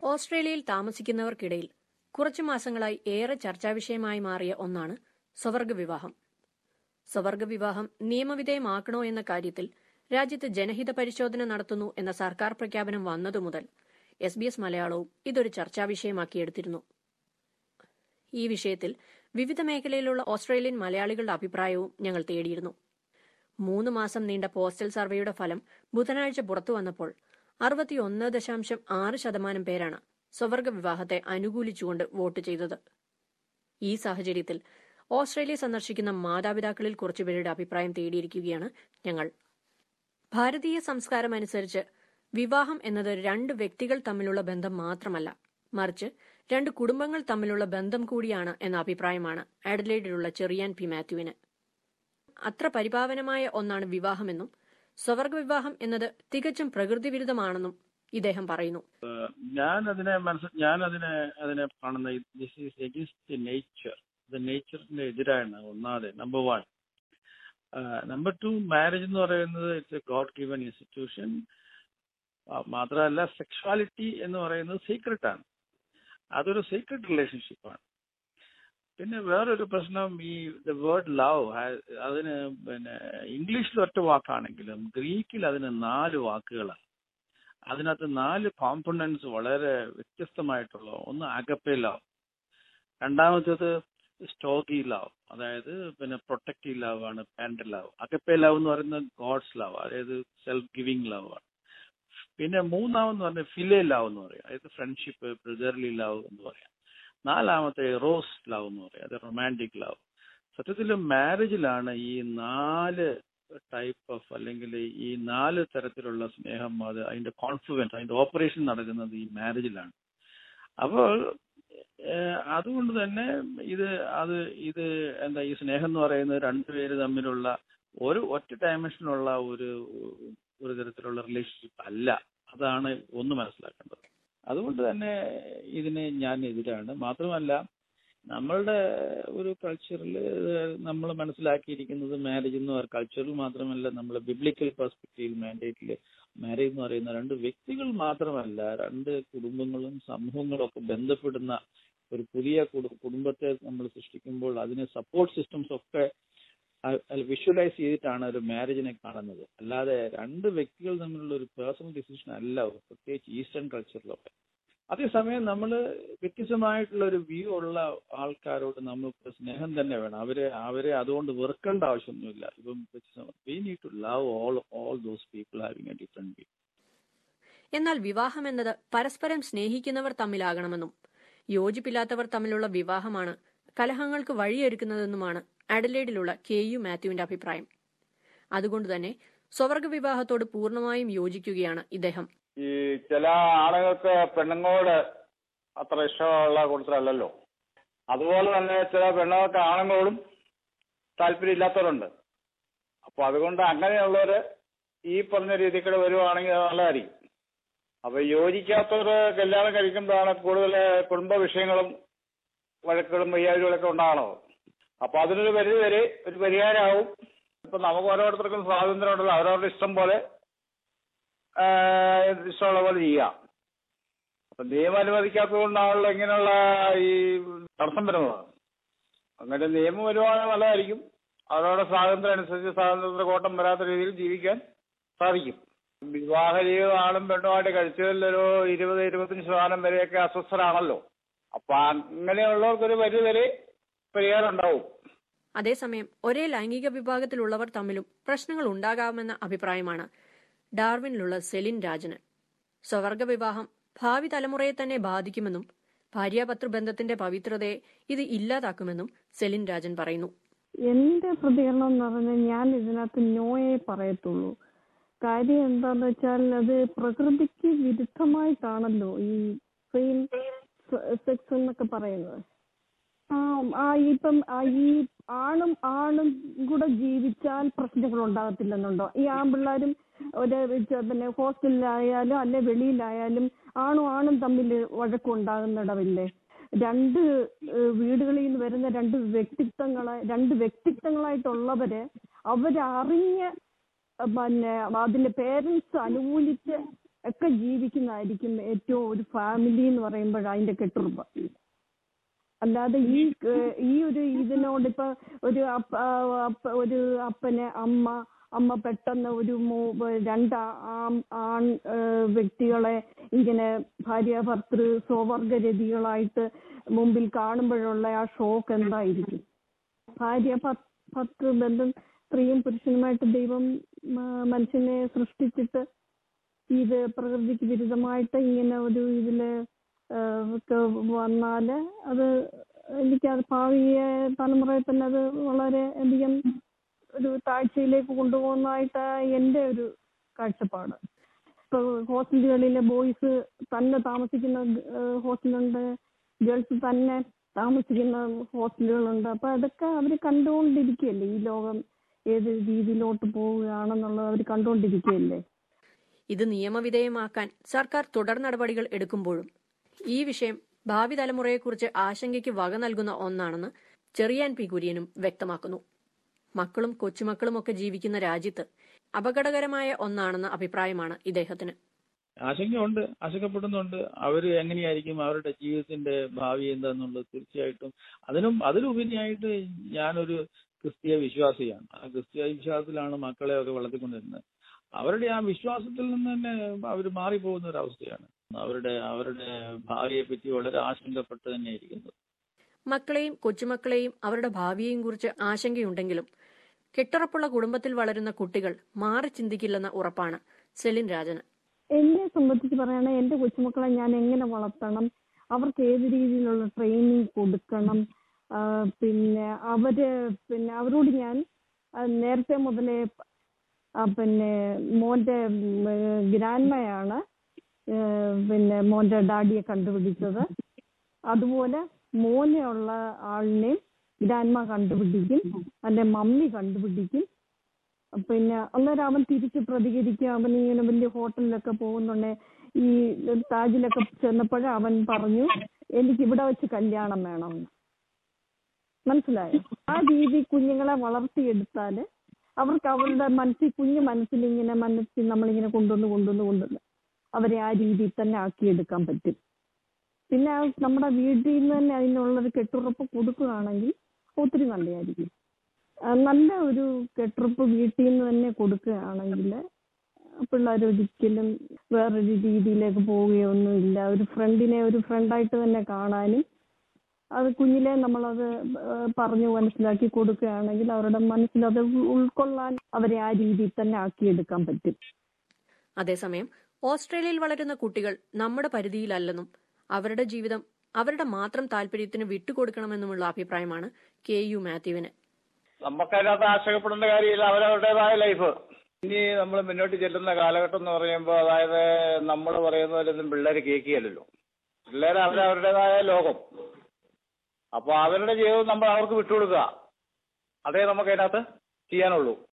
ഓസ്ട്രേലിയയിൽ താമസിക്കുന്നവർക്കിടയിൽ കുറച്ചു മാസങ്ങളായി ഏറെ ചർച്ചാവിഷയമായി മാറിയ ഒന്നാണ് സ്വവർഗ വിവാഹം സ്വവർഗ വിവാഹം നിയമവിധേയമാക്കണോ എന്ന കാര്യത്തിൽ രാജ്യത്ത് ജനഹിത പരിശോധന നടത്തുന്നു എന്ന സർക്കാർ പ്രഖ്യാപനം വന്നതു മുതൽ എസ് ബി എസ് മലയാളവും ഇതൊരു ചർച്ചാവിഷയമാക്കിയെടുത്തിരുന്നു ഈ വിഷയത്തിൽ വിവിധ മേഖലയിലുള്ള ഓസ്ട്രേലിയൻ മലയാളികളുടെ അഭിപ്രായവും ഞങ്ങൾ തേടിയിരുന്നു മൂന്ന് മാസം നീണ്ട പോസ്റ്റൽ സർവേയുടെ ഫലം ബുധനാഴ്ച പുറത്തു വന്നപ്പോൾ അറുപത്തിയൊന്ന് ദശാംശം ആറ് ശതമാനം പേരാണ് സ്വവർഗ വിവാഹത്തെ അനുകൂലിച്ചുകൊണ്ട് വോട്ട് ചെയ്തത് ഈ സാഹചര്യത്തിൽ ഓസ്ട്രേലിയ സന്ദർശിക്കുന്ന മാതാപിതാക്കളിൽ കുറച്ചുപേരുടെ അഭിപ്രായം തേടിയിരിക്കുകയാണ് ഞങ്ങൾ ഭാരതീയ സംസ്കാരം അനുസരിച്ച് വിവാഹം എന്നത് രണ്ട് വ്യക്തികൾ തമ്മിലുള്ള ബന്ധം മാത്രമല്ല മറിച്ച് രണ്ട് കുടുംബങ്ങൾ തമ്മിലുള്ള ബന്ധം കൂടിയാണ് എന്ന അഭിപ്രായമാണ് ആഡലേഡിലുള്ള ചെറിയാൻ പി മാത്യുവിന് അത്ര പരിപാവനമായ ഒന്നാണ് വിവാഹമെന്നും സ്വവർഗ വിവാഹം എന്നത് തികച്ചും പ്രകൃതി വിരുദ്ധമാണെന്നും ഇദ്ദേഹം പറയുന്നു ഞാൻ അതിനെ മനസ്സിൽ ഞാൻ അതിനെ അതിനെ കാണുന്ന ദിസ് ഈസ് എഗിൻസ്റ്റ് നേച്ചർ ഇത് നേച്ചറിന്റെ എതിരാണ് ഒന്നാമത് number one number two marriage എന്ന് പറയുന്നത് it's a God given institution മാത്രമല്ല സെക്ഷുവാലിറ്റി എന്ന് പറയുന്നത് സീക്രട്ട് ആണ് അതൊരു സീക്രട്ട് റിലേഷൻഷിപ്പാണ് പിന്നെ വേറൊരു പ്രശ്നം ഈ ദ വേർഡ് ലവ് അതിന് പിന്നെ ഇംഗ്ലീഷിൽ ഒറ്റ വാക്കാണെങ്കിലും ഗ്രീക്കിൽ അതിന് നാല് വാക്കുകളാണ് അതിനകത്ത് നാല് കോമ്പണൻസ് വളരെ വ്യത്യസ്തമായിട്ടുള്ള ഒന്ന് അഗപ്പെ ലവ് രണ്ടാമത്തേത് സ്റ്റോക്കി ലവ് അതായത് പിന്നെ പ്രൊട്ടക്റ്റീവ് ലവ് ആണ് പാൻഡ് ലവ് അഗപ്പെ ലവ് എന്ന് പറയുന്നത് ഗോഡ്സ് ലവ് അതായത് സെൽഫ് ഗിവിംഗ് ലവ് ആണ് പിന്നെ മൂന്നാമെന്ന് പറഞ്ഞാൽ ഫിലേ ലവ് എന്ന് പറയും അതായത് ഫ്രണ്ട്ഷിപ്പ് ബ്രദർലി ലവ് എന്ന് പറയാം നാലാമത്തെ റോസ് ലവ് എന്ന് പറയും അത് റൊമാൻറ്റിക് ലവ് സത്യത്തിൽ മാരേജിലാണ് ഈ നാല് ടൈപ്പ് ഓഫ് അല്ലെങ്കിൽ ഈ നാല് തരത്തിലുള്ള സ്നേഹം അത് അതിന്റെ കോൺഫ്ലുവൻസ് അതിന്റെ ഓപ്പറേഷൻ നടക്കുന്നത് ഈ മാരേജിലാണ് അപ്പോൾ അതുകൊണ്ട് തന്നെ ഇത് അത് ഇത് എന്താ ഈ സ്നേഹം എന്ന് പറയുന്നത് രണ്ടുപേര് തമ്മിലുള്ള ഒരു ഒറ്റ ഡയമെൻഷനുള്ള ഒരു ഒരു തരത്തിലുള്ള റിലേഷൻഷിപ്പ് അല്ല അതാണ് ഒന്ന് മനസ്സിലാക്കേണ്ടത് അതുകൊണ്ട് തന്നെ ഇതിന് ഞാൻ എതിരാണ് മാത്രമല്ല നമ്മളുടെ ഒരു കൾച്ചറിൽ നമ്മൾ മനസ്സിലാക്കിയിരിക്കുന്നത് മാരേജ് എന്ന് പറയുന്ന കൾച്ചറിൽ മാത്രമല്ല നമ്മൾ ബിബ്ലിക്കൽ പെർസ്പെക്റ്റീവ് മാൻഡേറ്റിൽ മാരേജ് എന്ന് പറയുന്ന രണ്ട് വ്യക്തികൾ മാത്രമല്ല രണ്ട് കുടുംബങ്ങളും സമൂഹങ്ങളും ഒക്കെ ബന്ധപ്പെടുന്ന ഒരു പുതിയ കുടുംബത്തെ നമ്മൾ സൃഷ്ടിക്കുമ്പോൾ അതിന് സപ്പോർട്ട് സിസ്റ്റംസ് ഒക്കെ വിഷ്വലൈസ് ചെയ്തിട്ടാണ് ഒരു മാരേജിനെ കാണുന്നത് അല്ലാതെ രണ്ട് വ്യക്തികൾ തമ്മിലുള്ള ഒരു പേഴ്സണൽ ഡിസിഷൻ അല്ല പ്രത്യേകിച്ച് ഈസ്റ്റേൺ കൾച്ചറിലൊക്കെ അതേസമയം നമ്മൾ വ്യത്യസ്തമായിട്ടുള്ള ഒരു വ്യൂ ഉള്ള ആൾക്കാരോട് നമുക്ക് സ്നേഹം തന്നെ വേണം അവരെ അവരെ അതുകൊണ്ട് വെറുക്കേണ്ട ആവശ്യമൊന്നുമില്ല ഇപ്പം we need to love all all those people having a different view എന്നാൽ വിവാഹം എന്നത് പരസ്പരം സ്നേഹിക്കുന്നവർ തമ്മിലാകണമെന്നും യോജിപ്പില്ലാത്തവർ തമ്മിലുള്ള വിവാഹമാണ് കലഹങ്ങൾക്ക് വഴിയൊരുക്കുന്നതെന്നുമാണ് അഡലേഡിലുള്ള കെ യു മാത്യുവിന്റെ അഭിപ്രായം അതുകൊണ്ട് തന്നെ സ്വവർഗ വിവാഹത്തോട് പൂർണ്ണമായും യോജിക്കുകയാണ് ഇദ്ദേഹം ഈ ചില ആളുകൾക്ക് പെണ്ണുങ്ങളോട് അത്ര ഇഷ്ടമുള്ള കൂട്ടത്തിലല്ലല്ലോ അതുപോലെ തന്നെ ചില പെണ്ണുങ്ങൾക്ക് ആണുങ്ങളോടും താല്പര്യമില്ലാത്തവരുണ്ട് അപ്പൊ അതുകൊണ്ട് അങ്ങനെയുള്ളവര് ഈ പറഞ്ഞ രീതിക്കൂടെ വരുവാണെങ്കിൽ അത് നല്ലതായിരിക്കും അപ്പൊ യോജിക്കാത്തവർ കല്യാണം കഴിക്കുമ്പോഴാണ് കൂടുതൽ കുടുംബ വിഷയങ്ങളും വഴക്കുകളും വയ്യാഴ്ചകളൊക്കെ ഉണ്ടാകണത് അപ്പൊ അതിനൊരു പരിധി വരെ ഒരു പരിഹാരമാവും ഇപ്പൊ നമുക്ക് ഓരോരുത്തർക്കും സ്വാതന്ത്ര്യം ഉണ്ടല്ലോ അവരവരുടെ ഇഷ്ടം പോലെ ഇഷ്ടമുള്ള പോലെ ചെയ്യാം അപ്പൊ നിയമം അനുവദിക്കാത്തത് കൊണ്ടാണല്ലോ ഇങ്ങനെയുള്ള ഈ തടസ്സം വരുന്നത് അങ്ങനെ നിയമം വരുവാണെങ്കിൽ നല്ലതായിരിക്കും അവരവരുടെ സ്വാതന്ത്ര്യം അനുസരിച്ച് സ്വാതന്ത്ര്യത്തിന്റെ കോട്ടം വരാത്ത രീതിയിൽ ജീവിക്കാൻ സാധിക്കും വിവാഹ ജീവിതം ആണും പെണ്ണുമായിട്ട് കഴിച്ചതിലൊരു ഇരുപത് ഇരുപത്തഞ്ച് ശതമാനം വരെയൊക്കെ അസ്വസ്ഥരാണല്ലോ അപ്പൊ അങ്ങനെയുള്ളവർക്കൊരു പരിധി വരെ പരിഹാരം ഉണ്ടാവും അതേസമയം ഒരേ ലൈംഗിക വിഭാഗത്തിലുള്ളവർ തമ്മിലും പ്രശ്നങ്ങൾ ഉണ്ടാകാമെന്ന അഭിപ്രായമാണ് ഡാർവിനിലുള്ള സെലിൻ രാജന് സ്വവർഗ വിവാഹം ഭാവി തലമുറയെ തന്നെ ബാധിക്കുമെന്നും ഭാര്യാഭർത്തൃബന്ധത്തിന്റെ പവിത്രതയെ ഇത് ഇല്ലാതാക്കുമെന്നും സെലിൻ രാജൻ പറയുന്നു എന്റെ പ്രതികരണം എന്ന് പറഞ്ഞാൽ ഞാൻ ഇതിനകത്ത് നോയെ പറയത്തുള്ളൂ കാര്യം എന്താന്ന് വെച്ചാൽ അത് പ്രകൃതിക്ക് വിരുദ്ധമായിട്ടാണല്ലോ ഈ സെയിം സെക്സ് എന്നൊക്കെ പറയുന്നത് ആ ആ ഇപ്പം ആ ഈ ആണും ആണും കൂടെ ജീവിച്ചാൽ പ്രശ്നങ്ങൾ ഉണ്ടാകത്തില്ലെന്നുണ്ടോ ഈ ആൺപിള്ളേരും ഒരു പിന്നെ ഹോസ്റ്റലിലായാലും അല്ലെ വെളിയിലായാലും ആണും ആണും തമ്മിൽ വഴക്കുണ്ടാകുന്നിടമില്ലേ രണ്ട് വീടുകളിൽ നിന്ന് വരുന്ന രണ്ട് വ്യക്തിത്വങ്ങളെ രണ്ട് വ്യക്തിത്വങ്ങളായിട്ടുള്ളവര് അവരറിഞ്ഞ് പിന്നെ അതിന്റെ പേരൻസ് അനുകൂലിച്ച് ഒക്കെ ജീവിക്കുന്നതായിരിക്കും ഏറ്റവും ഒരു ഫാമിലി എന്ന് പറയുമ്പോൾ അതിന്റെ കെട്ടുറുമ്പ് അല്ലാതെ ഈ ഏഹ്, ഈ ഒരു ഇതിനോട് ഇപ്പൊ ഒരു അപ്പ ആ, അപ്പ- ഒരു അപ്പന് അമ്മ അമ്മ പെട്ടെന്ന് ഒരു മൂ- രണ്ട് ആം- ആൺ ഏഹ്, വ്യക്തികളെ ഇങ്ങനെ ഭാര്യ ഭർത്തൃ സ്വവർഗരതികളായിട്ട് മുമ്പിൽ കാണുമ്പോഴുള്ള ആ ഷോക്ക് എന്തായിരിക്കും ഭാര്യ ഭർ- ഭർത്തൃ ബന്ധം സ്ത്രീയും പുരുഷനുമായിട്ട് ദൈവം ആ, മനുഷ്യനെ സൃഷ്ടിച്ചിട്ട് ഇത് പ്രകൃതിക്ക് വിരുദ്ധമായിട്ട് ഇങ്ങനെ ഒരു ഇതില് ആ, ഒക്കെ വന്നാല് അത് എനിക്കത് ഭാവിയെ തലമുറയെ തന്നെ അത് വളരെ അധികം ഒരു താഴ്ചയിലേക്ക് കൊണ്ടുപോകുന്നതായിട്ട് എന്റെ ഒരു കാഴ്ചപ്പാട് ഇപ്പൊ ഹോസ്റ്റലുകളിലെ ബോയ്സ് തന്നെ താമസിക്കുന്ന ഹോസ്റ്റലുണ്ട് ഗേൾസ് തന്നെ താമസിക്കുന്ന ഹോസ്റ്റലുകളുണ്ട് അപ്പൊ അതൊക്കെ അവർ കണ്ടുകൊണ്ടിരിക്കുകയല്ലേ ഈ ലോകം ഏത് രീതിയിലോട്ട് പോവുകയാണെന്നുള്ളത് അവർ കണ്ടുകൊണ്ടിരിക്കുകയല്ലേ ഇത് നിയമവിധേയമാക്കാൻ സർക്കാർ തുടർ നടപടികൾ എടുക്കുമ്പോഴും ഈ വിഷയം ഭാവി തലമുറയെക്കുറിച്ച് ആശങ്കയ്ക്ക് വക നൽകുന്ന ഒന്നാണെന്ന് ചെറിയാൻ പി കുര്യനും വ്യക്തമാക്കുന്നു മക്കളും കൊച്ചുമക്കളുമൊക്കെ ജീവിക്കുന്ന രാജ്യത്ത് അപകടകരമായ ഒന്നാണെന്ന അഭിപ്രായമാണ് ഇദ്ദേഹത്തിന് ആശങ്കയുണ്ട് ആശങ്കപ്പെടുന്നുണ്ട് അവര് എങ്ങനെയായിരിക്കും അവരുടെ ജീവിതത്തിന്റെ ഭാവി എന്താന്നുള്ളത് തീർച്ചയായിട്ടും അതിനും അതിലുപരിയായിട്ട് ഞാനൊരു ക്രിസ്തീയ വിശ്വാസിയാണ് ആ ക്രിസ്തീയ വിശ്വാസത്തിലാണ് മക്കളെ ഒക്കെ വളർത്തിക്കൊണ്ടിരുന്നത് അവരുടെ ആ വിശ്വാസത്തിൽ നിന്ന് തന്നെ അവർ മാറിപ്പോകുന്ന ഒരു അവസ്ഥയാണ് അവരുടെ അവരുടെ ഭാവിയെ പറ്റി വളരെ ആശങ്കപ്പെട്ട് തന്നെ ഇരിക്കുന്നത് മക്കളെയും കൊച്ചുമക്കളെയും അവരുടെ ഭാവിയെയും കുറിച്ച് ആശങ്കയുണ്ടെങ്കിലും കെട്ടുറപ്പുള്ള കുടുംബത്തിൽ വളരുന്ന കുട്ടികൾ മാറി ചിന്തിക്കില്ലെന്ന ഉറപ്പാണ് സെലിൻ രാജന് എന്നെ സംബന്ധിച്ച് പറയുകയാണെങ്കിൽ എന്റെ കൊച്ചുമക്കളെ ഞാൻ എങ്ങനെ വളർത്തണം അവർക്ക് ഏത് രീതിയിലുള്ള ട്രെയിനിങ് കൊടുക്കണം ആ, പിന്നെ അവര് പിന്നെ അവരോട് ഞാൻ ആ, നേരത്തെ മുതലേ ആ, പിന്നെ മോന്റെ ഗ്രാൻഡ്മയാണ് പിന്നെ മോന്റെ ഡാഡിയെ കണ്ടുപിടിച്ചത് അതുപോലെ മോനെ ഉള്ള ആളിനെയും ഗ്രാൻഡ്മ കണ്ടുപിടിക്കും അവന്റെ മമ്മി കണ്ടുപിടിക്കും പിന്നെ അന്നേരം അവൻ തിരിച്ച് പ്രതികരിക്കും അവൻ ഇങ്ങനെ വലിയ ഹോട്ടലിലൊക്കെ പോകുന്നുണ്ടെ ഈ താജിലൊക്കെ ചെന്നപ്പോഴേ അവൻ പറഞ്ഞു എനിക്ക് ഇവിടെ വെച്ച് കല്യാണം വേണമെന്ന് മനസ്സിലായോ ആ രീതി കുഞ്ഞുങ്ങളെ വളർത്തിയെടുത്താല് അവർക്ക് അവരുടെ മനസ്സിൽ കുഞ്ഞു മനസ്സിൽ ഇങ്ങനെ മനസ്സിൽ നമ്മളിങ്ങനെ കൊണ്ടുവന്ന് കൊണ്ടുവന്ന് കൊണ്ടുവന്ന് അവരെ ആ രീതിയിൽ തന്നെ ആക്കിയെടുക്കാൻ പറ്റും പിന്നെ ആ നമ്മുടെ വീട്ടിൽ നിന്ന് തന്നെ അതിനുള്ളൊരു കെട്ടുറപ്പ് കൊടുക്കുകയാണെങ്കിൽ ഒത്തിരി നല്ലതായിരിക്കും ആ, നല്ല ഒരു കെട്ടുറപ്പ് വീട്ടിൽ നിന്ന് തന്നെ കൊടുക്കുകയാണെങ്കിൽ പിള്ളേർ ഒരിക്കലും വേറൊരു രീതിയിലേക്ക് പോവുകയൊന്നുമില്ല ഒരു ഫ്രണ്ടിനെ ഒരു ഫ്രണ്ടായിട്ട് തന്നെ കാണാനും അത് കുഞ്ഞിലെ നമ്മളത് ഏഹ് പറഞ്ഞു മനസ്സിലാക്കി കൊടുക്കുകയാണെങ്കിൽ അവരുടെ മനസ്സിലത് ഉൾക്കൊള്ളാൻ അവരെ ആ രീതിയിൽ തന്നെ ആക്കിയെടുക്കാൻ പറ്റും അതേസമയം ഓസ്ട്രേലിയയിൽ വളരുന്ന കുട്ടികൾ നമ്മുടെ പരിധിയിലല്ലെന്നും അവരുടെ ജീവിതം അവരുടെ മാത്രം താല്പര്യത്തിന് വിട്ടുകൊടുക്കണമെന്നുമുള്ള അഭിപ്രായമാണ് കെ യു മാത്യുവിന് നമുക്കതിനകത്ത് ആശങ്കപ്പെടേണ്ട കാര്യമില്ല അവരവരുടേതായ ലൈഫ് ഇനി നമ്മൾ മുന്നോട്ട് ചെല്ലുന്ന കാലഘട്ടം എന്ന് പറയുമ്പോൾ അതായത് നമ്മൾ പറയുന്ന പോലെ ഒന്നും പിള്ളേർ കേൾക്കുകയല്ലോ പിള്ളേർ അവരവരുടേതായ ലോകം അപ്പോൾ അവരുടെ ജീവിതം നമ്മൾ അവർക്ക് വിട്ടുകൊടുക്കുക അതേ നമുക്ക് അതിനകത്ത് ചെയ്യാനുള്ളൂ